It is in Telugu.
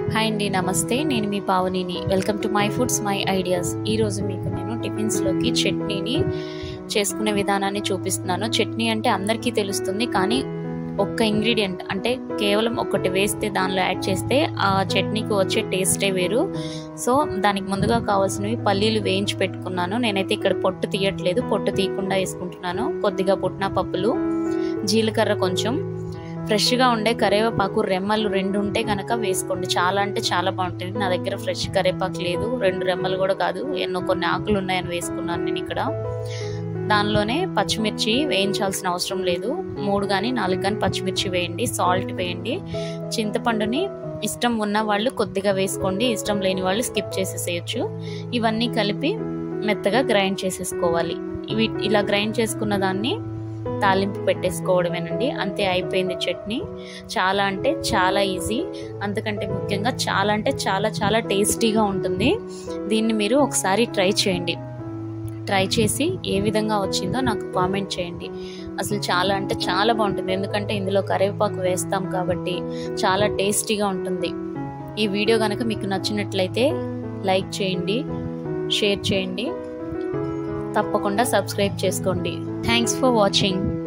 హాయ్ అండి నమస్తే నేను మీ పావనిని welcome to my foods my ideas ఈరోజు మీకు నేను టిఫిన్స్లోకి చట్నీని చేసుకునే విధానాన్ని చూపిస్తున్నాను చట్నీ అంటే అందరికీ తెలుస్తుంది కానీ ఒక్క ఇంగ్రీడియంట్ అంటే కేవలం ఒకటి వేస్తే దానిలో యాడ్ చేస్తే ఆ చట్నీకి వచ్చే టేస్టే వేరు సో దానికి ముందుగా కావాల్సినవి పల్లీలు వేయించి పెట్టుకున్నాను నేనైతే ఇక్కడ పొట్టు తీయట్లేదు పొట్టు తీయకుండా వేసుకుంటున్నాను కొద్దిగా పుట్టిన పప్పులు జీలకర్ర కొంచెం ఫ్రెష్గా ఉండే కరివేపాకు రెమ్మలు రెండు ఉంటే కనుక వేసుకోండి చాలా అంటే చాలా బాగుంటుంది నా దగ్గర ఫ్రెష్ కరివేపాకు లేదు రెండు రెమ్మలు కూడా కాదు ఎన్నో కొన్ని ఆకులు ఉన్నాయని వేసుకున్నాను నేను ఇక్కడ దానిలోనే పచ్చిమిర్చి వేయించాల్సిన అవసరం లేదు మూడు కానీ నాలుగు కానీ పచ్చిమిర్చి వేయండి సాల్ట్ వేయండి చింతపండుని ఇష్టం ఉన్న వాళ్ళు కొద్దిగా వేసుకోండి ఇష్టం లేని వాళ్ళు స్కిప్ చేసేసేయచ్చు ఇవన్నీ కలిపి మెత్తగా గ్రైండ్ చేసేసుకోవాలి ఇవి ఇలా గ్రైండ్ చేసుకున్న దాన్ని తాలింపు పెట్టేసుకోవడమేనండి అంతే అయిపోయింది చట్నీ చాలా అంటే చాలా ఈజీ అంతకంటే ముఖ్యంగా చాలా అంటే చాలా చాలా టేస్టీగా ఉంటుంది దీన్ని మీరు ఒకసారి ట్రై చేయండి ట్రై చేసి ఏ విధంగా వచ్చిందో నాకు కామెంట్ చేయండి అసలు చాలా అంటే చాలా బాగుంటుంది ఎందుకంటే ఇందులో కరివేపాకు వేస్తాం కాబట్టి చాలా టేస్టీగా ఉంటుంది ఈ వీడియో కనుక మీకు నచ్చినట్లయితే లైక్ చేయండి షేర్ చేయండి తప్పకుండా సబ్స్క్రైబ్ చేసుకోండి థ్యాంక్స్ ఫర్ వాచింగ్